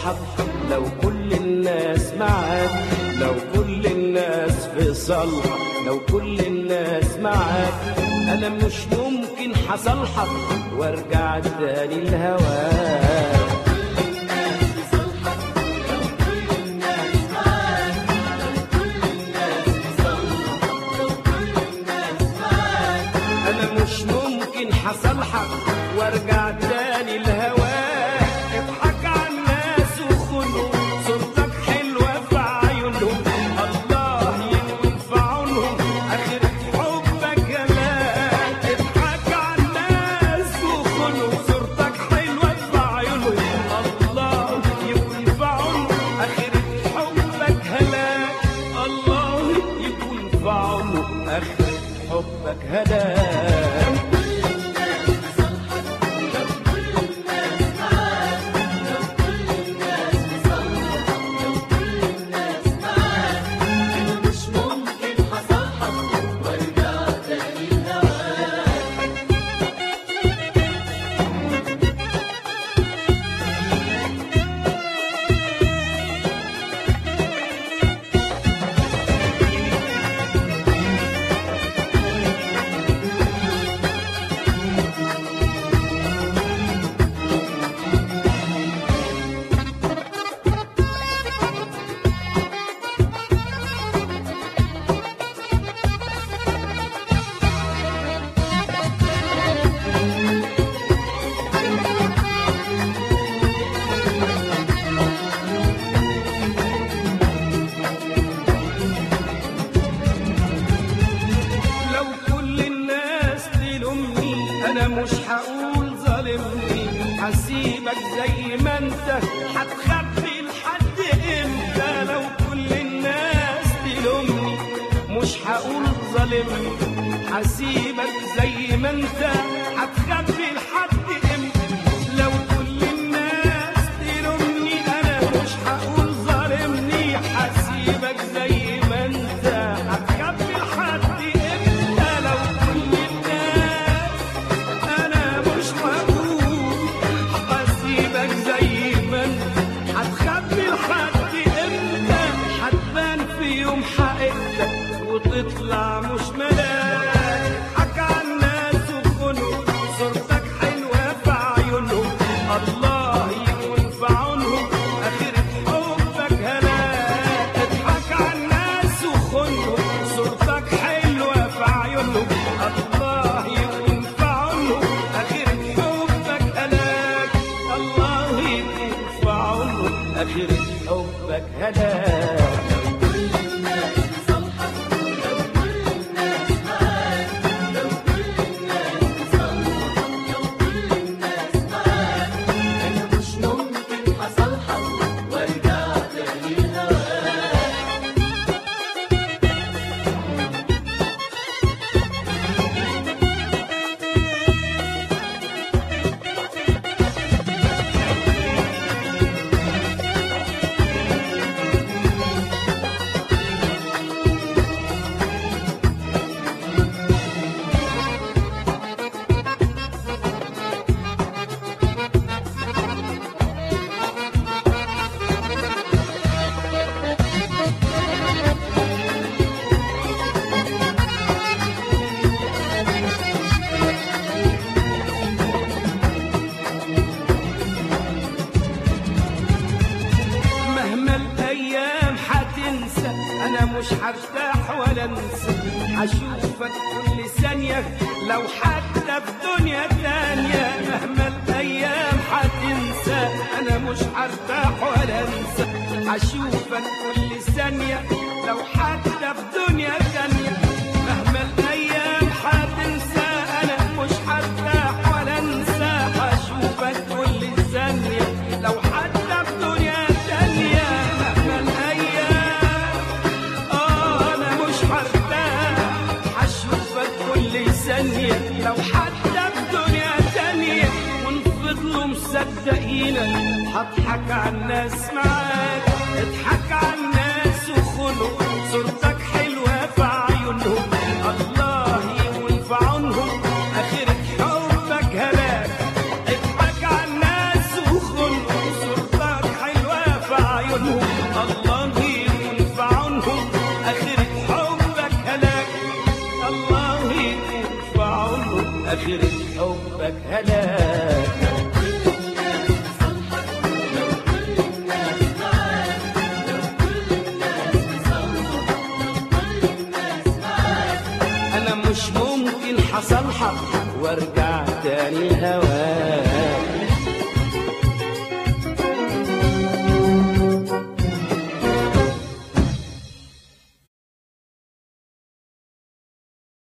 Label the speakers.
Speaker 1: صالحك لو كل الناس معاك لو كل الناس في صالحك لو كل الناس معاك انا مش ممكن حصلحك وارجع تاني لهواك انا مش ممكن حصلحك وارجع تاني لهواك اضحك على الناس وخنهم صورتك حلوه في عيونهم الله ينوي في عونهم اخرة حبك جمال اضحك على الناس وخنهم صورتك حلوه في عيونهم الله يكون في عونهم اخرة حبك هلاك الله يكون في عونهم اخرة حبك هلاك
Speaker 2: مش ممكن حصلحك وارجع تاني لهواك
Speaker 1: لو كل الناس تلومني انا مش هقول ظالمني هسيبك زي ما انت هتخبي لحد امتى لو كل الناس تلومني مش هقول ظالمني هسيبك زي ما انت هتخبي لحد امتى لو كل الناس تلومني انا مش هقول ظالمني هسيبك زي ما انت هتخبي لحد امتى لو كل الناس انا مش هقول هسيبك زي ما انت هتخبي لحد امتى هتبان في يوم حقيقتك وتطلع مش ملاك حكى على الناس وخنهم صورتك حلوه في عيونهم الله يكون في عونهم اخرة حبك هلاك اضحك على الناس وخنهم صورتك حلوه في عيونهم الله يكون في عونهم اخرة حبك هلاك الله يكون في عونهم اخرة حبك هلاك
Speaker 2: كل الناس بصالحك لو كل الناس معاك لو كل الناس بصالحك لو كل الناس معاك انا مش ممكن حصلحك وارجع تاني لهواك
Speaker 1: مهما الايام هتنسى انا مش هرتاح ولا انسى هشوفك كل ثانيه لو حتى في دنيا تانية مهما الايام هتنسى انا مش هرتاح ولا انسى هشوفك كل ثانيه لو حتى في دنيا تانية مهما الايام هتنسى انا مش هرتاح ولا انسى هشوفك كل ثانيه لو حتى في دنيا تانية مهما الايام اه انا مش هرتاح هشوفك كل ثانية لو حتى في دنيا تانية ونفضلوا مصدقينك هضحك على الناس معاك اضحك على الناس وخلق صورتك حلوة في عيونهم الله يكون في عونهم اخرة حبك هلاك اضحك على الناس وخلق صورتك حلوة هلاك
Speaker 2: كل الناس تصالحك لو كل الناس معاك لو كل الناس تصالحك لو كل الناس معاك
Speaker 1: انا مش ممكن حصلحك وارجع تاني لهواك